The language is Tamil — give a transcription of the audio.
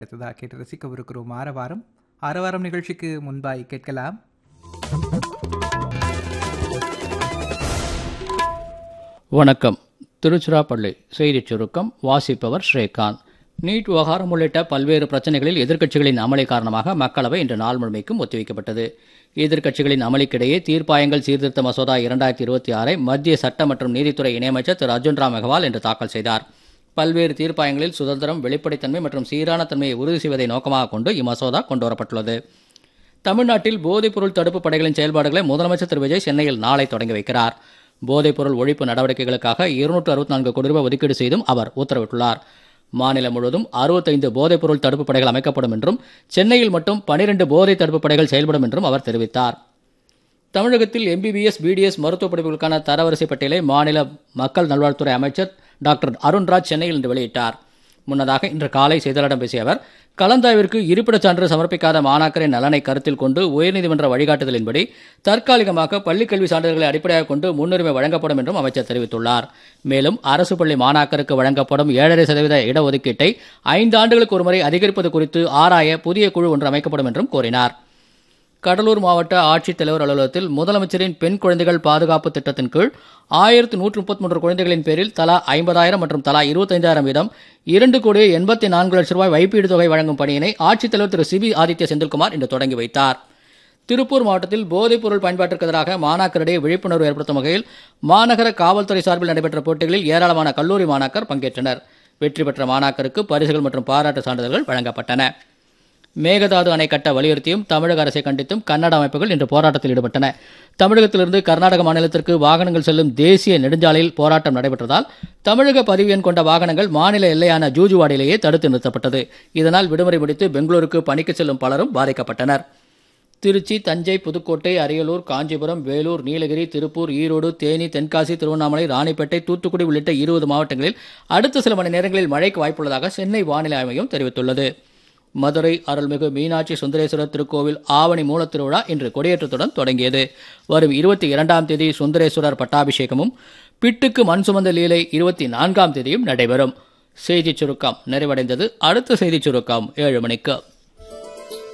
அடுத்ததாக கேட்டு ரசிக்கவிருக்கிறோம் ஆரவாரம் ஆரவாரம் நிகழ்ச்சிக்கு முன்பாய் கேட்கலாம் வணக்கம் திருச்சிராப்பள்ளி செய்திச் சுருக்கம் வாசிப்பவர் ஸ்ரீகாந்த் நீட் விவகாரம் உள்ளிட்ட பல்வேறு பிரச்சனைகளில் எதிர்க்கட்சிகளின் அமளி காரணமாக மக்களவை இன்று நாள் முழுமைக்கும் ஒத்திவைக்கப்பட்டது எதிர்க்கட்சிகளின் அமளிக்கிடையே தீர்ப்பாயங்கள் சீர்திருத்த மசோதா இரண்டாயிரத்தி இருபத்தி ஆறை மத்திய சட்ட மற்றும் நீதித்துறை இணையமைச்சர் திரு அர்ஜுன் ராம் மெகவால் இன்று தாக்கல் செய்தார் பல்வேறு தீர்ப்பாயங்களில் சுதந்திரம் வெளிப்படைத்தன்மை மற்றும் சீரான தன்மையை உறுதி செய்வதை நோக்கமாக கொண்டு இம்மசோதா கொண்டுவரப்பட்டுள்ளது தமிழ்நாட்டில் போதைப்பொருள் தடுப்பு படைகளின் செயல்பாடுகளை முதலமைச்சர் திரு விஜய் சென்னையில் நாளை தொடங்கி வைக்கிறார் போதைப்பொருள் ஒழிப்பு நடவடிக்கைகளுக்காக இருநூற்று அறுபத்தி நான்கு கோடி ரூபாய் ஒதுக்கீடு செய்தும் அவர் உத்தரவிட்டுள்ளார் மாநிலம் முழுவதும் அறுபத்தைந்து போதைப்பொருள் தடுப்பு படைகள் அமைக்கப்படும் என்றும் சென்னையில் மட்டும் பனிரெண்டு போதை தடுப்பு படைகள் செயல்படும் என்றும் அவர் தெரிவித்தார் தமிழகத்தில் எம்பிபிஎஸ் பிடிஎஸ் மருத்துவ படிப்புகளுக்கான தரவரிசை பட்டியலை மாநில மக்கள் நல்வாழ்வுத்துறை அமைச்சர் டாக்டர் அருண்ராஜ் சென்னையில் இன்று வெளியிட்டார் முன்னதாக இன்று காலை செய்தியாளர்களிடம் பேசிய அவர் கலந்தாய்விற்கு இருப்பிடச் சான்று சமர்ப்பிக்காத மாணாக்கரின் நலனை கருத்தில் கொண்டு உயர்நீதிமன்ற வழிகாட்டுதலின்படி தற்காலிகமாக பள்ளிக்கல்வி சான்றிதழ்களை அடிப்படையாக கொண்டு முன்னுரிமை வழங்கப்படும் என்றும் அமைச்சர் தெரிவித்துள்ளார் மேலும் அரசு பள்ளி மாணாக்கருக்கு வழங்கப்படும் ஏழரை சதவீத இடஒதுக்கீட்டை ஐந்து ஆண்டுகளுக்கு ஒருமுறை அதிகரிப்பது குறித்து ஆராய புதிய குழு ஒன்று அமைக்கப்படும் என்றும் கூறினார் கடலூர் மாவட்ட ஆட்சித்தலைவர் அலுவலகத்தில் முதலமைச்சரின் பெண் குழந்தைகள் பாதுகாப்பு திட்டத்தின் கீழ் ஆயிரத்து நூற்று முப்பத்தி மூன்று குழந்தைகளின் பேரில் தலா ஐம்பதாயிரம் மற்றும் தலா இருபத்தைந்தாயிரம் வீதம் இரண்டு கோடி எண்பத்தி நான்கு லட்சம் ரூபாய் வைப்பீடு தொகை வழங்கும் பணியினை ஆட்சித்தலைவர் திரு சிபி ஆதித்ய செந்தில்குமார் இன்று தொடங்கி வைத்தார் திருப்பூர் மாவட்டத்தில் போதைப் பொருள் பயன்பாட்டிற்கு எதிராக மாணாக்கரிடையே விழிப்புணர்வு ஏற்படுத்தும் வகையில் மாநகர காவல்துறை சார்பில் நடைபெற்ற போட்டிகளில் ஏராளமான கல்லூரி மாணாக்கர் பங்கேற்றனர் வெற்றி பெற்ற மாணாக்கருக்கு பரிசுகள் மற்றும் பாராட்டு சான்றிதழ்கள் வழங்கப்பட்டன மேகதாது அணை கட்ட வலியுறுத்தியும் தமிழக அரசை கண்டித்தும் கன்னட அமைப்புகள் இன்று போராட்டத்தில் ஈடுபட்டன தமிழகத்திலிருந்து கர்நாடக மாநிலத்திற்கு வாகனங்கள் செல்லும் தேசிய நெடுஞ்சாலையில் போராட்டம் நடைபெற்றதால் தமிழக பதிவு எண் கொண்ட வாகனங்கள் மாநில எல்லையான ஜூஜுவாடியிலேயே தடுத்து நிறுத்தப்பட்டது இதனால் விடுமுறை முடித்து பெங்களூருக்கு பணிக்கு செல்லும் பலரும் பாதிக்கப்பட்டனர் திருச்சி தஞ்சை புதுக்கோட்டை அரியலூர் காஞ்சிபுரம் வேலூர் நீலகிரி திருப்பூர் ஈரோடு தேனி தென்காசி திருவண்ணாமலை ராணிப்பேட்டை தூத்துக்குடி உள்ளிட்ட இருபது மாவட்டங்களில் அடுத்த சில மணி நேரங்களில் மழைக்கு வாய்ப்புள்ளதாக சென்னை வானிலை ஆய்வு மையம் தெரிவித்துள்ளது மதுரை அருள்மிகு மீனாட்சி சுந்தரேஸ்வரர் திருக்கோவில் ஆவணி மூலத் திருவிழா இன்று கொடியேற்றத்துடன் தொடங்கியது வரும் இருபத்தி இரண்டாம் தேதி சுந்தரேஸ்வரர் பட்டாபிஷேகமும் பிட்டுக்கு மண் சுமந்த லீலை இருபத்தி நான்காம் தேதியும் நடைபெறும் செய்திச் சுருக்கம் நிறைவடைந்தது அடுத்த செய்திச் சுருக்கம் ஏழு மணிக்கு